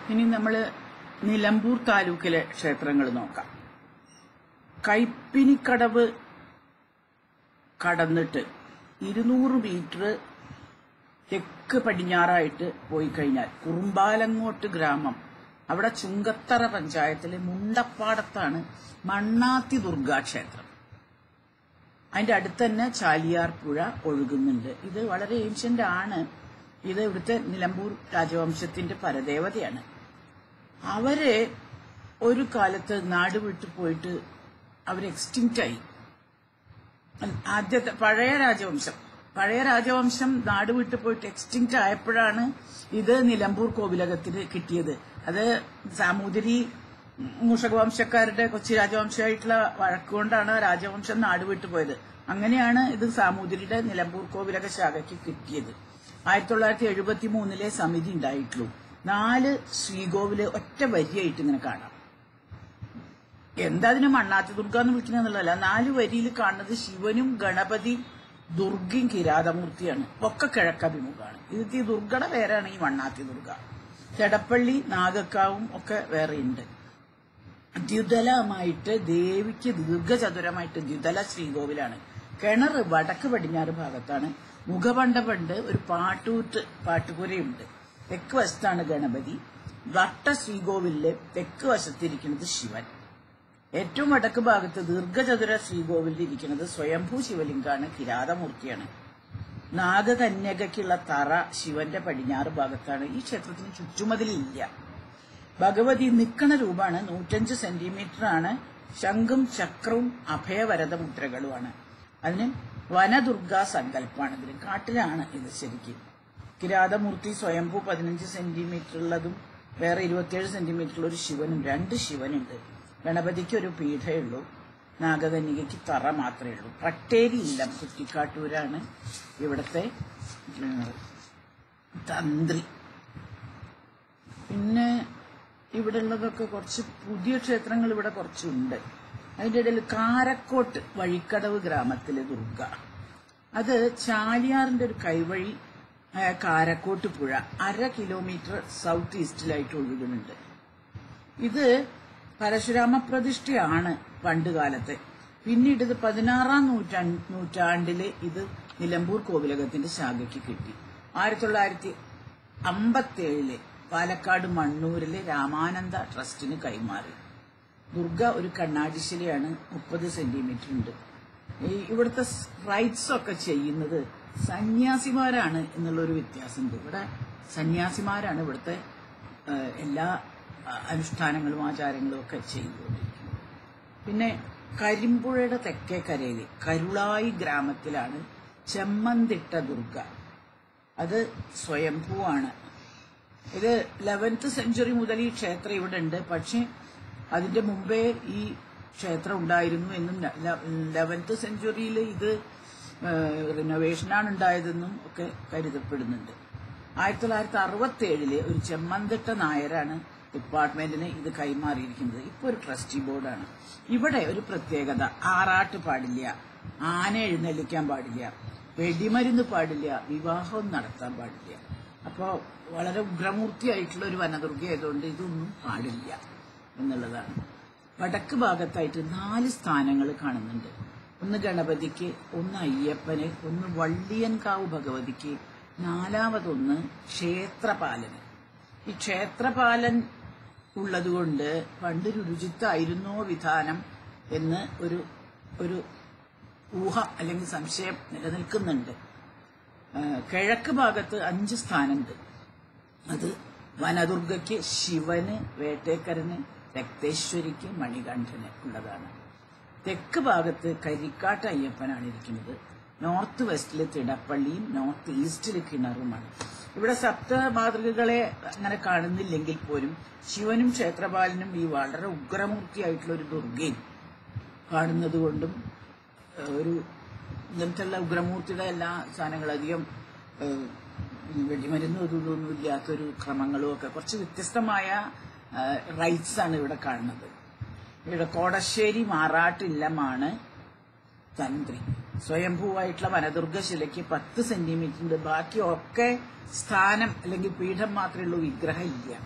ഇനി നമ്മൾ നിലമ്പൂർ താലൂക്കിലെ ക്ഷേത്രങ്ങൾ നോക്കാം കൈപ്പിനിക്കടവ് കടന്നിട്ട് ഇരുന്നൂറ് മീറ്റർ തെക്ക് പടിഞ്ഞാറായിട്ട് പോയി കഴിഞ്ഞാൽ കുറുമ്പാലങ്ങോട്ട് ഗ്രാമം അവിടെ ചുങ്കത്തറ പഞ്ചായത്തിലെ മുണ്ടപ്പാടത്താണ് മണ്ണാത്തി ദുർഗാ ക്ഷേത്രം അതിന്റെ അടുത്ത് തന്നെ ചാലിയാർ പുഴ ഒഴുകുന്നുണ്ട് ഇത് വളരെ ഏൻഷ്യന്റ് ആണ് ഇത് ഇവിടുത്തെ നിലമ്പൂർ രാജവംശത്തിന്റെ പരദേവതയാണ് അവര് ഒരു കാലത്ത് നാട് വിട്ടു പോയിട്ട് അവർ എക്സ്റ്റിങ്റ്റ് ആയി ആദ്യത്തെ പഴയ രാജവംശം പഴയ രാജവംശം നാട് വിട്ടു പോയിട്ട് എക്സ്റ്റിങ്റ്റ് ആയപ്പോഴാണ് ഇത് നിലമ്പൂർ കോവിലകത്തിന് കിട്ടിയത് അത് സാമൂതിരി മൂഷകവംശക്കാരുടെ കൊച്ചി രാജവംശമായിട്ടുള്ള വഴക്കുകൊണ്ടാണ് രാജവംശം നാട് വിട്ടുപോയത് അങ്ങനെയാണ് ഇത് സാമൂതിരിയുടെ നിലമ്പൂർ കോവിലക ശാഖയ്ക്ക് കിട്ടിയത് ആയിരത്തി തൊള്ളായിരത്തി എഴുപത്തി മൂന്നിലെ സമിതി ഉണ്ടായിട്ടുള്ളൂ നാല് ശ്രീകോവില് ഒറ്റ വരിയായിട്ട് ഇങ്ങനെ കാണാം എന്താ അതിന് മണ്ണാത്തി ദുർഗ എന്ന് വിളിക്കുന്നതല്ല നാല് വരിയിൽ കാണുന്നത് ശിവനും ഗണപതി ദുർഗയും കിരാതമൂർത്തിയാണ് ഒക്കെ കിഴക്കഭിമുഖമാണ് ഇത് ഈ ദുർഗയുടെ പേരാണ് ഈ മണ്ണാത്തി ദുർഗ ചെടപ്പള്ളി നാഗക്കാവും ഒക്കെ വേറെയുണ്ട് ദ്യുതലമായിട്ട് ദേവിക്ക് ദീർഘചതുരമായിട്ട് ദ്യുതല ശ്രീകോവിലാണ് കിണർ വടക്ക് പടിഞ്ഞാറ് ഭാഗത്താണ് മുഖമണ്ഡപമുണ്ട് ഒരു പാട്ടൂറ്റ് പാട്ടുപുരയുണ്ട് തെക്ക് വശത്താണ് ഗണപതി വട്ട ശ്രീകോവിലിലെ തെക്ക് വശത്തിരിക്കുന്നത് ശിവൻ ഏറ്റവും വടക്ക് ഭാഗത്ത് ദീർഘചതുര ശ്രീകോവിലിൽ ഇരിക്കുന്നത് സ്വയംഭൂ ശിവലിംഗാണ് കിരാതമൂർത്തിയാണ് നാഗകന്യകയ്ക്കുള്ള തറ ശിവന്റെ പടിഞ്ഞാറ് ഭാഗത്താണ് ഈ ക്ഷേത്രത്തിന് ചുറ്റുമതിലില്ല ഭഗവതി നിക്കണ രൂപമാണ് നൂറ്റഞ്ച് സെന്റിമീറ്റർ ആണ് ശംഖും ചക്രവും അഭയവരത മുദ്രകളുമാണ് അതിന് വനദുർഗാ സങ്കല്പമാണ് ഇതിൽ കാട്ടിലാണ് ഇത് ശരിക്കും കിരാതമൂർത്തി സ്വയംഭൂ പതിനഞ്ച് സെന്റിമീറ്റർ ഉള്ളതും വേറെ ഇരുപത്തിയേഴ് സെന്റിമീറ്റർ ഉള്ള ഒരു ശിവനും രണ്ട് ശിവനുണ്ട് ഗണപതിക്ക് ഒരു പീഠേ ഉള്ളൂ നാഗകന്യകയ്ക്ക് തറ മാത്രമേ ഉള്ളൂ പട്ടേരി ഇല്ലം കുറ്റിക്കാട്ടൂരാണ് ഇവിടുത്തെ ഉം, തന്ത്രി പിന്നെ ഇവിടെ ഉള്ളതൊക്കെ കുറച്ച് പുതിയ ക്ഷേത്രങ്ങൾ ഇവിടെ കുറച്ചുണ്ട് അതിന്റെ ഇടയിൽ കാരക്കോട്ട് വഴിക്കടവ് ഗ്രാമത്തിലെ ദുർഗ അത് ചാലിയാറിന്റെ ഒരു കൈവഴി ആയ കാരക്കോട്ട് പുഴ അര കിലോമീറ്റർ സൗത്ത് ഈസ്റ്റിലായിട്ട് ഒഴുകുന്നുണ്ട് ഇത് പരശുരാമ പ്രതിഷ്ഠയാണ് പണ്ട് കാലത്തെ പിന്നീട് ഇത് പതിനാറാം നൂറ്റാ നൂറ്റാണ്ടില് ഇത് നിലമ്പൂർ കോവിലകത്തിന്റെ ശാഖയ്ക്ക് കിട്ടി ആയിരത്തി തൊള്ളായിരത്തി അമ്പത്തി ഏഴില് പാലക്കാട് മണ്ണൂരിലെ രാമാനന്ദ ട്രസ്റ്റിന് കൈമാറി ദുർഗ ഒരു കണ്ണാടിശിലയാണ് മുപ്പത് സെന്റിമീറ്റർ ഉണ്ട് ഈ ഇവിടുത്തെ റൈറ്റ്സ് ഒക്കെ ചെയ്യുന്നത് സന്യാസിമാരാണ് എന്നുള്ളൊരു വ്യത്യാസമുണ്ട് ഇവിടെ സന്യാസിമാരാണ് ഇവിടുത്തെ ആ, എല്ലാ ആ, അനുഷ്ഠാനങ്ങളും ആചാരങ്ങളും ഒക്കെ ചെയ്തുകൊണ്ടിരിക്കുന്നത് പിന്നെ കരിമ്പുഴയുടെ തെക്കേ കരയിൽ കരുളായി ഗ്രാമത്തിലാണ് ചെമ്മന്തിട്ട ദുർഗ അത് സ്വയംഭൂവാണ് ഇത് ലെവൻത്ത് സെഞ്ചുറി മുതൽ ഈ ക്ഷേത്രം ഇവിടെ ഉണ്ട് പക്ഷെ അതിന്റെ മുമ്പേ ഈ ക്ഷേത്രം ഉണ്ടായിരുന്നു എന്നും ലെവൻത്ത് സെഞ്ചുറിയിൽ ഇത് റിനോവേഷനാണ് ഉണ്ടായതെന്നും ഒക്കെ കരുതപ്പെടുന്നുണ്ട് ആയിരത്തി തൊള്ളായിരത്തി അറുപത്തി ഏഴില് ഒരു ചെമ്മന്തിട്ട നായരാണ് ഡിപ്പാർട്ട്മെന്റിന് ഇത് കൈമാറിയിരിക്കുന്നത് ഇപ്പൊ ഒരു ട്രസ്റ്റി ബോർഡാണ് ഇവിടെ ഒരു പ്രത്യേകത ആറാട്ട് പാടില്ല ആന എഴുന്നള്ളിക്കാൻ പാടില്ല വെടിമരുന്ന് പാടില്ല വിവാഹം നടത്താൻ പാടില്ല അപ്പോ വളരെ ഉഗ്രമൂർത്തിയായിട്ടുള്ള ഒരു വനദുർഗ ആയതുകൊണ്ട് ഇതൊന്നും പാടില്ല എന്നുള്ളതാണ് വടക്ക് ഭാഗത്തായിട്ട് നാല് സ്ഥാനങ്ങൾ കാണുന്നുണ്ട് ഒന്ന് ഗണപതിക്ക് ഒന്ന് അയ്യപ്പന് ഒന്ന് വള്ളിയൻകാവ് ഭഗവതിക്ക് നാലാമതൊന്ന് ക്ഷേത്രപാലന് ഈ ക്ഷേത്രപാലൻ ഉള്ളതുകൊണ്ട് പണ്ട് രുചിത്തായിരുന്നോ വിധാനം എന്ന് ഒരു ഒരു ഊഹ അല്ലെങ്കിൽ സംശയം നിലനിൽക്കുന്നുണ്ട് ആ, കിഴക്ക് ഭാഗത്ത് അഞ്ച് സ്ഥാനമുണ്ട് അത് വനദുർഗയ്ക്ക് ശിവന് വേട്ടേക്കരന് രക്തേശ്വരിക്ക് മണികണ്ഠന് ഉള്ളതാണ് തെക്ക് ഭാഗത്ത് കരിക്കാട്ട് അയ്യപ്പനാണ് ഇരിക്കുന്നത് നോർത്ത് വെസ്റ്റില് തിടപ്പള്ളിയും നോർത്ത് ഈസ്റ്റില് കിണറുമാണ് ഇവിടെ സപ്ത മാതൃകകളെ അങ്ങനെ കാണുന്നില്ലെങ്കിൽ പോലും ശിവനും ക്ഷേത്രപാലനും ഈ വളരെ ഉഗ്രമൂർത്തിയായിട്ടുള്ള ഒരു ദുർഗയും കാണുന്നത് കൊണ്ടും ഏഹ്, ഒരു ഇങ്ങനത്തെയുള്ള ഉഗ്രമൂർത്തിയുടെ എല്ലാ സാധനങ്ങളും അധികം ഏഹ്, വെടിമരുന്നും ഇതും ഇതൊന്നും ഇല്ലാത്തൊരു ക്രമങ്ങളും ഒക്കെ കുറച്ച് വ്യത്യസ്തമായ റൈറ്റ്സ് ആണ് ഇവിടെ കാണുന്നത് ഇവിടെ കോടശ്ശേരി മാറാട്ടില്ലമാണ് തന്ത്രി സ്വയംഭൂവായിട്ടുള്ള വനദുർഗ ശിലയ്ക്ക് പത്ത് സെന്റിമീറ്റർ ഉണ്ട് ബാക്കി ഒക്കെ സ്ഥാനം അല്ലെങ്കിൽ പീഠം മാത്രമേ ഉള്ളൂ വിഗ്രഹം ഇല്ല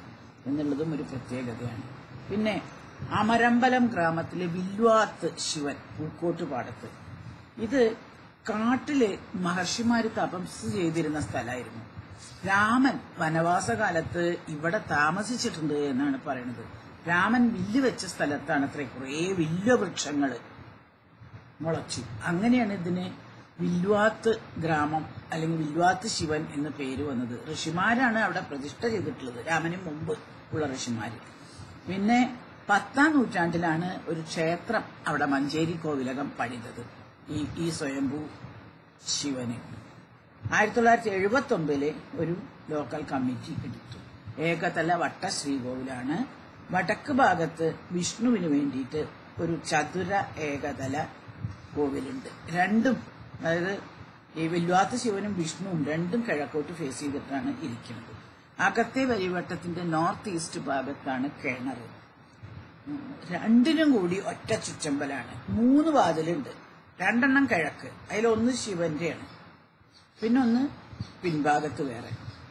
എന്നുള്ളതും ഒരു പ്രത്യേകതയാണ് പിന്നെ അമരമ്പലം ഗ്രാമത്തിലെ വില്വാത്ത് ശിവൻ പൂക്കോട്ട് പാടത്ത് ഇത് കാട്ടില് മഹർഷിമാര് തപസ് ചെയ്തിരുന്ന സ്ഥലമായിരുന്നു രാമൻ വനവാസകാലത്ത് ഇവിടെ താമസിച്ചിട്ടുണ്ട് എന്നാണ് പറയുന്നത് രാമൻ വില്ല് വെച്ച സ്ഥലത്താണ് അത്ര കുറേ വില്ല് വൃക്ഷങ്ങള് മുളച്ചു അങ്ങനെയാണ് ഇതിന് വില്വാത്ത് ഗ്രാമം അല്ലെങ്കിൽ വില്വാത്ത് ശിവൻ എന്ന പേര് വന്നത് ഋഷിമാരാണ് അവിടെ പ്രതിഷ്ഠ ചെയ്തിട്ടുള്ളത് രാമന് മുമ്പ് ഉള്ള ഋഷിമാര് പിന്നെ പത്താം നൂറ്റാണ്ടിലാണ് ഒരു ക്ഷേത്രം അവിടെ മഞ്ചേരി കോവിലകം പണിതത് ഈ ഈ സ്വയംഭൂ ശിവന് ആയിരത്തി തൊള്ളായിരത്തി എഴുപത്തി ഒമ്പതിലെ ഒരു ലോക്കൽ കമ്മിറ്റി എടുത്തു ഏകതല വട്ട ശ്രീകോവിലാണ് വടക്ക് ഭാഗത്ത് വിഷ്ണുവിന് വേണ്ടിയിട്ട് ഒരു ചതുര ഏകതല കോവിലുണ്ട് രണ്ടും അതായത് ഈ വില്വാത്ത ശിവനും വിഷ്ണുവും രണ്ടും കിഴക്കോട്ട് ഫേസ് ചെയ്തിട്ടാണ് ഇരിക്കുന്നത് അകത്തെ വരിവട്ടത്തിന്റെ നോർത്ത് ഈസ്റ്റ് ഭാഗത്താണ് കിണർ ഉം, രണ്ടിനും കൂടി ഒറ്റ ചുറ്റമ്പലാണ് മൂന്ന് വാതിലുണ്ട് രണ്ടെണ്ണം കിഴക്ക് അതിലൊന്ന് ശിവന്റെയാണ് പിന്നെ ഒന്ന് പിൻഭാഗത്ത് വേറെ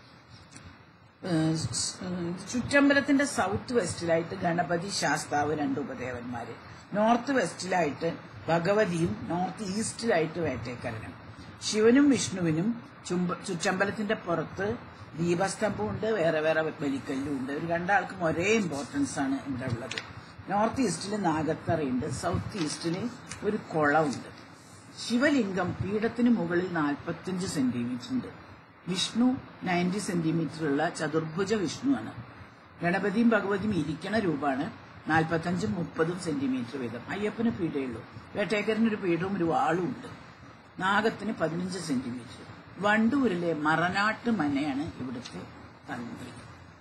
ഏഹ് സ്- ഏഹ് ചുറ്റമ്പലത്തിന്റെ സൗത്ത് വെസ്റ്റിലായിട്ട് ഗണപതി ശാസ്താവ് രണ്ട് ഉപദേവന്മാര് നോർത്ത് വെസ്റ്റിലായിട്ട് ഭഗവതിയും നോർത്ത് ഈസ്റ്റിലായിട്ട് വേട്ടേക്കരനും ശിവനും വിഷ്ണുവിനും ചുംബ- ചുറ്റമ്പലത്തിന്റെ പുറത്ത് ദീപസ്തംഭമുണ്ട് വേറെ വേറെ ബലിക്കല്ലും ഉണ്ട് ഒരു രണ്ടാൾക്കും ഒരേ ഇമ്പോർട്ടൻസ് ആണ് ഇവിടെ ഉള്ളത് നോർത്ത് ഈസ്റ്റിൽ നാഗത്തറയുണ്ട് സൗത്ത് ഈസ്റ്റിൽ ഒരു കുളമുണ്ട് ശിവലിംഗം പീഠത്തിന് മുകളിൽ 45 സെന്റിമീറ്റർ ഉണ്ട് വിഷ്ണു നയൻറ്റി സെന്റിമീറ്റർ ഉള്ള ചതുർഭുജ വിഷ്ണുവാണ് ഗണപതിയും ഭഗവതിയും ഇരിക്കണ രൂപമാണ് നാൽപ്പത്തഞ്ചും മുപ്പതും സെന്റിമീറ്റർ വീതം അയ്യപ്പന് പീഠയുള്ളൂ വേട്ടേക്കരന് ഒരു പീഠവും ഒരു വാളും ഉണ്ട് നാഗത്തിന് പതിനഞ്ച് സെന്റിമീറ്റർ വണ്ടൂരിലെ മറനാട്ട് മനയാണ് ഇവിടുത്തെ തന്ത്രി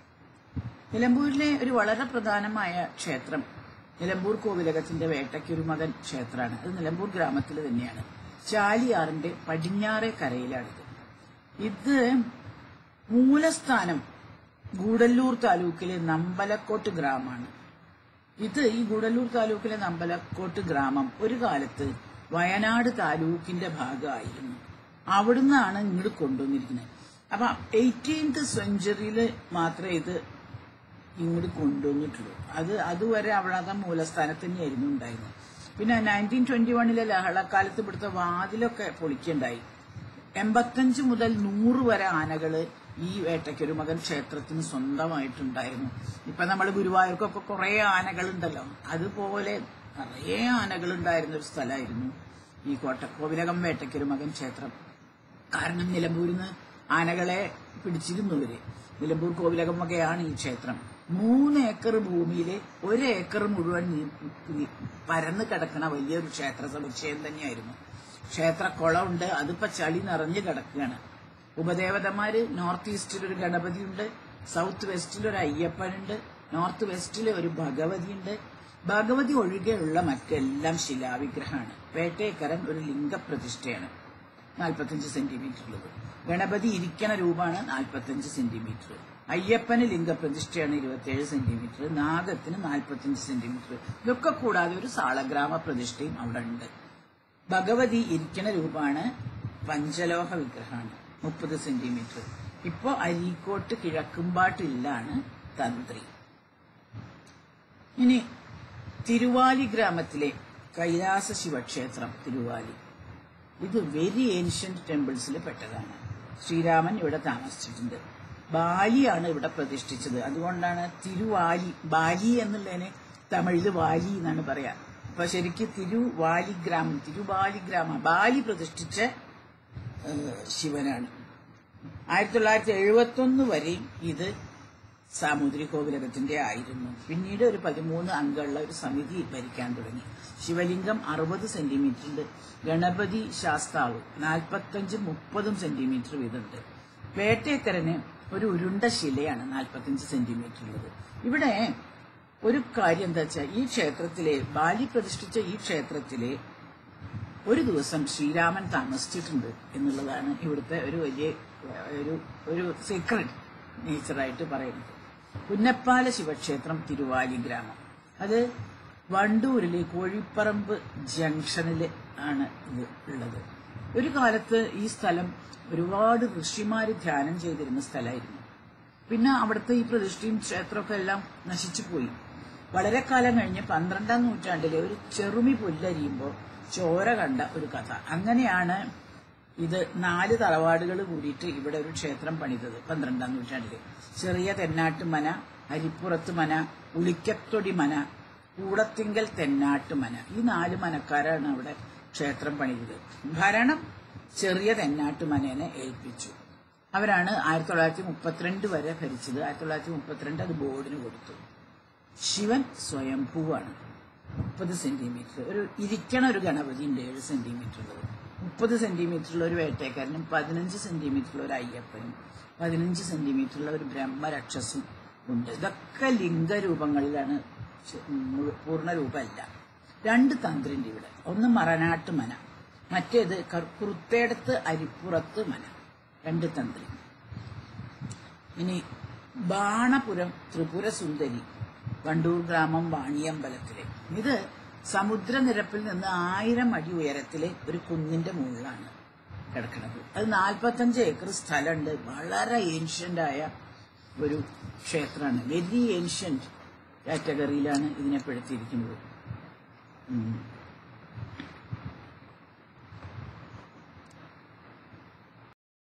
നിലമ്പൂരിലെ ഒരു വളരെ പ്രധാനമായ ക്ഷേത്രം നിലമ്പൂർ കോവിലകത്തിന്റെ വേട്ടയ്ക്കൊരു മകൻ ക്ഷേത്രമാണ് അത് നിലമ്പൂർ ഗ്രാമത്തിൽ തന്നെയാണ് ചാലിയാറിന്റെ പടിഞ്ഞാറേ കരയിലാണിത് ഇത് മൂലസ്ഥാനം ഗൂഡല്ലൂർ താലൂക്കിലെ നമ്പലക്കോട്ട് ഗ്രാമമാണ് ഇത് ഈ ഗൂഡല്ലൂർ താലൂക്കിലെ നമ്പലക്കോട്ട് ഗ്രാമം ഒരു കാലത്ത് വയനാട് താലൂക്കിന്റെ ഭാഗമായിരുന്നു അവിടുന്നാണ് ഇങ്ങോട്ട് കൊണ്ടുവന്നിരിക്കുന്നത് അപ്പൊ എയ്റ്റീൻത് സെഞ്ചുറിയിൽ മാത്രമേ ഇത് ഇങ്ങോട്ട് കൊണ്ടുവന്നിട്ടുള്ളൂ അത് അതുവരെ അവിടെ മൂലസ്ഥാനത്ത് തന്നെയായിരുന്നു ഉണ്ടായിരുന്നത് പിന്നെ നയൻറ്റീൻ ട്വന്റി വണ്ണിലെ ലഹളക്കാലത്ത് ഇവിടുത്തെ വാതിലൊക്കെ പൊളിക്കുണ്ടായി എൺപത്തഞ്ച് മുതൽ നൂറ് വരെ ആനകള് ഈ വേട്ടയ്ക്കൊരു മകൻ ക്ഷേത്രത്തിന് സ്വന്തമായിട്ടുണ്ടായിരുന്നു ഇപ്പൊ നമ്മൾ ഗുരുവായൂർക്കൊക്കെ കുറെ ആനകളുണ്ടല്ലോ അതുപോലെ നിറയെ ആനകൾ ഉണ്ടായിരുന്ന ഒരു സ്ഥലമായിരുന്നു ഈ കോട്ട കോവിലകം വേട്ടയ്ക്കൊരു മകൻ ക്ഷേത്രം കാരണം നിലമ്പൂരിൽ നിന്ന് ആനകളെ പിടിച്ചിരുന്നു ഇവര് നിലമ്പൂർ കോവിലകം വകയാണ് ഈ ക്ഷേത്രം മൂന്ന് ഏക്കർ ഭൂമിയില് ഒരു ഏക്കർ മുഴുവൻ നീ- നീ- പരന്ന് കിടക്കണ വലിയൊരു ക്ഷേത്ര സമുച്ചയം തന്നെയായിരുന്നു ക്ഷേത്രക്കുളമുണ്ട് അതിപ്പോ ചളി നിറഞ്ഞു കിടക്കുകയാണ് ഉപദേവതമാര് നോർത്ത് ഈസ്റ്റിൽ ഒരു ഗണപതിയുണ്ട് സൗത്ത് വെസ്റ്റിൽ ഒരു അയ്യപ്പനുണ്ട് നോർത്ത് വെസ്റ്റിൽ ഒരു ഭഗവതിയുണ്ട് ഭഗവതി ഒഴികെയുള്ള മറ്റെല്ലാം ശിലാവിഗ്രഹമാണ് വേട്ടേക്കരൻ ഒരു ലിംഗപ്രതിഷ്ഠയാണ് നാൽപ്പത്തഞ്ച് സെന്റിമീറ്റർ ഉള്ളത് ഗണപതി ഇരിക്കണ രൂപമാണ് നാൽപ്പത്തഞ്ച് സെന്റിമീറ്റർ അയ്യപ്പന് ലിംഗപ്രതിഷ്ഠയാണ് ഇരുപത്തിയേഴ് സെന്റിമീറ്റർ നാഗത്തിന് നാൽപ്പത്തഞ്ച് സെന്റിമീറ്റർ ഇതൊക്കെ കൂടാതെ ഒരു സാളഗ്രാമ പ്രതിഷ്ഠയും അവിടെ ഉണ്ട് ഭഗവതി ഇരിക്കണ രൂപമാണ് പഞ്ചലോഹ വിഗ്രഹമാണ് മുപ്പത് സെന്റിമീറ്റർ ഇപ്പോ അരീക്കോട്ട് കിഴക്കുംപാട്ടില്ലാണ് തന്ത്രി ഇനി തിരുവാലി ഗ്രാമത്തിലെ കൈലാസ ശിവക്ഷേത്രം തിരുവാലി ഇത് വെരി ഏൻഷ്യന്റ് ടെമ്പിൾസിൽ പെട്ടതാണ് ശ്രീരാമൻ ഇവിടെ താമസിച്ചിട്ടുണ്ട് ബാലിയാണ് ഇവിടെ പ്രതിഷ്ഠിച്ചത് അതുകൊണ്ടാണ് തിരുവാലി ബാലി എന്നുള്ളതിന് തമിഴില് വാലി എന്നാണ് പറയാ അപ്പൊ ശരിക്ക് തിരുവാലി ഗ്രാമം തിരുവാലി ഗ്രാമം ബാലി പ്രതിഷ്ഠിച്ച ഏഹ്, ശിവനാണ് ആയിരത്തി തൊള്ളായിരത്തി എഴുപത്തി ഒന്ന് വരെയും ഇത് സാമൂതിരി കോവിലകത്തിന്റെ ആയിരുന്നു പിന്നീട് ഒരു പതിമൂന്ന് അംഗമുള്ള ഒരു സമിതി ഭരിക്കാൻ തുടങ്ങി ശിവലിംഗം അറുപത് സെന്റിമീറ്റർ ഉണ്ട് ഗണപതി ശാസ്താവ് നാൽപ്പത്തഞ്ച് മുപ്പതും സെന്റിമീറ്റർ വീതമുണ്ട് വേട്ടേക്കരന് ഒരു ഉരുണ്ട ശിലയാണ് നാൽപ്പത്തഞ്ച് സെന്റിമീറ്റർ ഉള്ളത് ഇവിടെ ഒരു കാര്യം എന്താ വെച്ചാൽ ഈ ക്ഷേത്രത്തിലെ ബാലി പ്രതിഷ്ഠിച്ച ഈ ക്ഷേത്രത്തിലെ ഒരു ദിവസം ശ്രീരാമൻ താമസിച്ചിട്ടുണ്ട് എന്നുള്ളതാണ് ഇവിടുത്തെ ഒരു വലിയ ഏഹ്, ഒരു ഒരു സീക്രട്ട് നേച്ചറായിട്ട് പറയുന്നത് പുന്നപ്പാല ശിവക്ഷേത്രം തിരുവാലി ഗ്രാമം അത് വണ്ടൂരിലെ കോഴിപ്പറമ്പ് ജംഗ്ഷനിൽ ആണ് ഇത് ഉള്ളത് ഒരു കാലത്ത് ഈ സ്ഥലം ഒരുപാട് ഋഷിമാര് ധ്യാനം ചെയ്തിരുന്ന സ്ഥലമായിരുന്നു പിന്നെ അവിടുത്തെ ഈ പ്രതിഷ്ഠയും ക്ഷേത്രമൊക്കെ എല്ലാം നശിച്ചു പോയി വളരെ കാലം കഴിഞ്ഞ് പന്ത്രണ്ടാം നൂറ്റാണ്ടിലെ ഒരു ചെറുമി പുല്ലരിയുമ്പോൾ ചോര കണ്ട ഒരു കഥ അങ്ങനെയാണ് ഇത് നാല് തറവാടുകൾ കൂടിയിട്ട് ഇവിടെ ഒരു ക്ഷേത്രം പണിതത് പന്ത്രണ്ടാം നൂറ്റാണ്ടില് ചെറിയ തെന്നാട്ട് മന അരിപ്പുറത്ത് മന ഉളിക്കത്തൊടി മന കൂടത്തിങ്കൽ തെന്നാട്ട് മന ഈ നാല് മനക്കാരാണ് അവിടെ ക്ഷേത്രം പണിതത് ഭരണം ചെറിയ തെന്നാട്ട് മനേനെ ഏൽപ്പിച്ചു അവരാണ് ആയിരത്തി തൊള്ളായിരത്തി മുപ്പത്തിരണ്ട് വരെ ഭരിച്ചത് ആയിരത്തി തൊള്ളായിരത്തി മുപ്പത്തിരണ്ട് അത് ബോർഡിന് കൊടുത്തു ശിവൻ സ്വയംഭൂവാണ് മുപ്പത് സെന്റിമീറ്റർ ഒരു ഇരിക്കണ ഒരു ഗണപതി ഉണ്ട് ഏഴ് സെന്റിമീറ്റർ ഉള്ളത് മുപ്പത് സെന്റിമീറ്ററുള്ള ഒരു വേട്ടേക്കാരനും പതിനഞ്ച് സെന്റിമീറ്ററുള്ള ഒരു അയ്യപ്പനും പതിനഞ്ച് സെന്റിമീറ്ററുള്ള ഒരു ബ്രഹ്മരക്ഷസും ഉണ്ട് ഇതൊക്കെ ലിംഗരൂപങ്ങളിലാണ് ശ- മുഴു- പൂർണ്ണ രൂപമല്ല രണ്ട് തന്ത്രിന്റെ ഇവിടെ ഒന്ന് മറനാട്ട് മന മറ്റേത് കർ- കുറുത്തേടത്ത് അരിപ്പുറത്ത് മന രണ്ട് തന്ത്രി ഇനി ബാണപുരം ത്രിപുര സുന്ദരി വണ്ടൂർ ഗ്രാമം വാണിയമ്പലത്തിലെ ഇത് സമുദ്രനിരപ്പിൽ നിന്ന് ആയിരം അടി ഉയരത്തിലെ ഒരു കുന്നിന്റെ മുകളിലാണ് കിടക്കുന്നത് അത് നാൽപ്പത്തഞ്ച് ഏക്കർ സ്ഥലമുണ്ട് വളരെ ഏൻഷ്യന്റ് ആയ ഒരു ക്ഷേത്രമാണ് വെരി ഏൻഷ്യന്റ് കാറ്റഗറിയിലാണ് ഇതിനെ പെടുത്തിയിരിക്കുന്നത് ഉം.